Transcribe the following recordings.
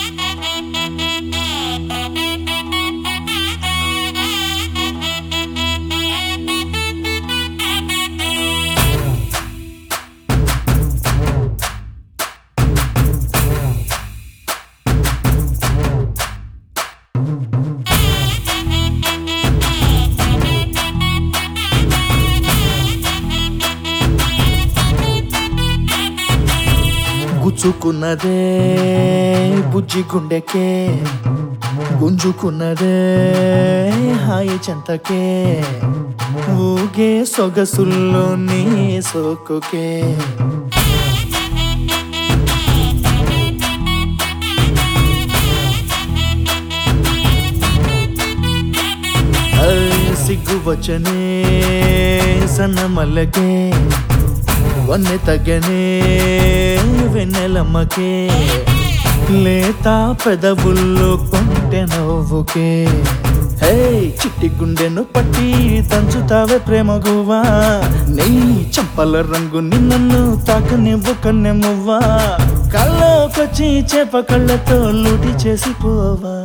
గుచ్చుకున్నదే బుజ్జి గుండెకే గుంజుకున్నదే హాయి చెంతకే ఊగే సొగసుల్లో నీ సోకుకే అయ్ సిగ్గు వచ్చనే సన్న మల్లకే వన్నె తగ్గనే వెన్నెలమ్మకే లేత పెదవుల్లో కొంటె నవ్వుకే హే చిట్టి గుండెను పట్టి దంచుతావే ప్రేమ గువ్వా నీ చంపల రంగు నిన్ను తాకనివ్వు కన్నెమువ్వా కళ్ళకొచ్చి చేప కళ్ళతో లూటి చేసి పోవా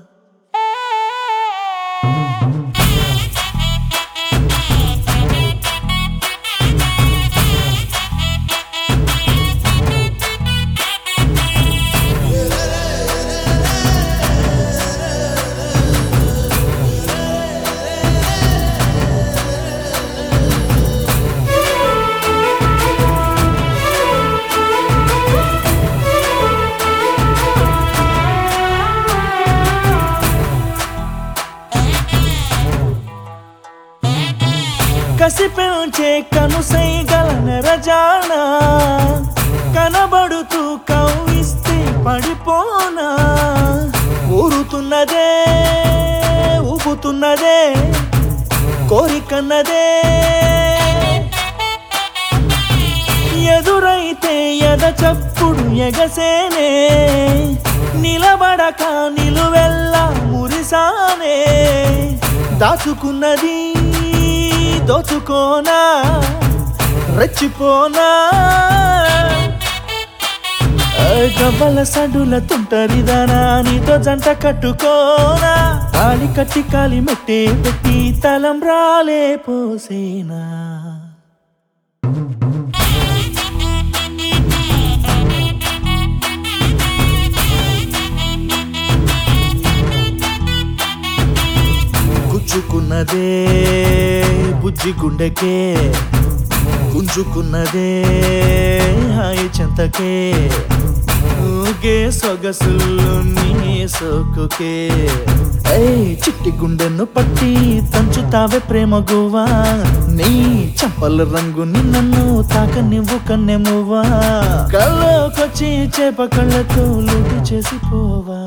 కసి పెంచే కనుసై గల నెరజానా కనబడుతూ కవ్విస్తే పడిపోనా ఊరుతున్నదే ఊపుతున్నదే కోరికన్నదే ఎదురైతే ఎద చప్పుడు ఎగసేనే నిలబడక నిలువెల్లా మురిసానే దాచుకున్నది దోచుకోనా రెచ్చిపోనా గవ్వల సడుల తుంటరిదానా నీతో జంట కట్టుకోనా కాలి కట్టి కాలి మెట్టే పెట్టి తలం రాలే పోసేనా గుచ్చుకున్నదే బుజ్జి గుండెకే గుంజుకున్నదే హాయి చెంతకే ఊగే సొగసుల్లో నీ సోకుకే ఏయ్ చిట్టి గుండెను పట్టి తంచుతావే ప్రేమ గువ్వా నీ చంపల రంగు నిన్ను తాకనివ్వు కన్నెమువ్వా కళ్ళకొచ్చి చేప కళ్ళతో లూటి చేసి పోవా